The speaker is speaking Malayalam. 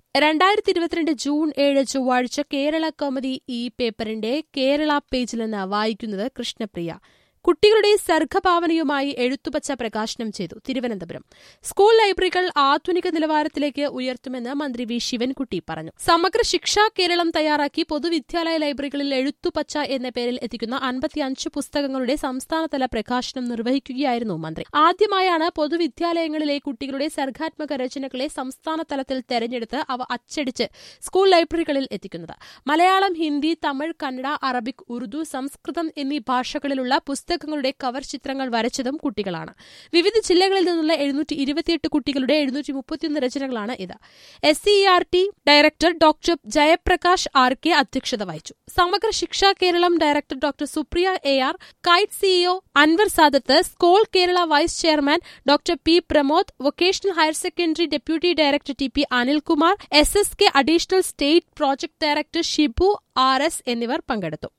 രണ്ടായിരത്തി ഇരുപത്തിരണ്ട് ജൂൺ ഏഴ് ചൊവ്വാഴ്ച കേരള കൗമുദി ഈ പേപ്പറിന്റെ കേരള പേജിൽ നിന്ന് വായിക്കുന്നത് കൃഷ്ണപ്രിയ കുട്ടികളുടെ സർഗഭാവനയുമായി എഴുത്തുപച്ച പ്രകാശനം ചെയ്തു തിരുവനന്തപുരം സ്കൂൾ ലൈബ്രറികൾ ആധുനിക നിലവാരത്തിലേക്ക് ഉയർത്തുമെന്ന് മന്ത്രി വി ശിവൻകുട്ടി പറഞ്ഞു സമഗ്ര ശിക്ഷാ കേരളം തയ്യാറാക്കി പൊതുവിദ്യാലയ ലൈബ്രറികളിൽ എഴുത്തുപച്ച എന്ന പേരിൽ എത്തിക്കുന്ന അൻപത്തിയഞ്ച് പുസ്തകങ്ങളുടെ സംസ്ഥാനതല പ്രകാശനം നിർവഹിക്കുകയായിരുന്നു മന്ത്രി ആദ്യമായാണ് പൊതുവിദ്യാലയങ്ങളിലെ കുട്ടികളുടെ സർഗാത്മക രചനകളെ സംസ്ഥാന തലത്തിൽ തെരഞ്ഞെടുത്ത് അവ അച്ചടിച്ച് സ്കൂൾ ലൈബ്രറികളിൽ എത്തിക്കുന്നത് മലയാളം ഹിന്ദി തമിഴ് കന്നഡ അറബിക് ഉറുദു സംസ്കൃതം എന്നീ ഭാഷകളിലുള്ള പുസ്തകങ്ങളുടെ കവർ ചിത്രങ്ങൾ വരച്ചതും കുട്ടികളാണ് വിവിധ ജില്ലകളിൽ നിന്നുള്ള എഴുന്നൂറ്റി ഇരുപത്തിയെട്ട് കുട്ടികളുടെ എഴുന്നൂറ്റി മുപ്പത്തിയൊന്ന് രചനകളാണ് ഇത് S C R T director doctor Jayaprakash R K അധ്യക്ഷത വഹിച്ചു Samagra Shiksha Keralam director doctor Supriya A R KITE CEO Anwar Sadath SCOLE Kerala vice chairman doctor P Pramod vocational higher secondary deputy director T P Anilkumar S S K additional state project director Shibu R S എന്നിവർ പങ്കെടുത്തു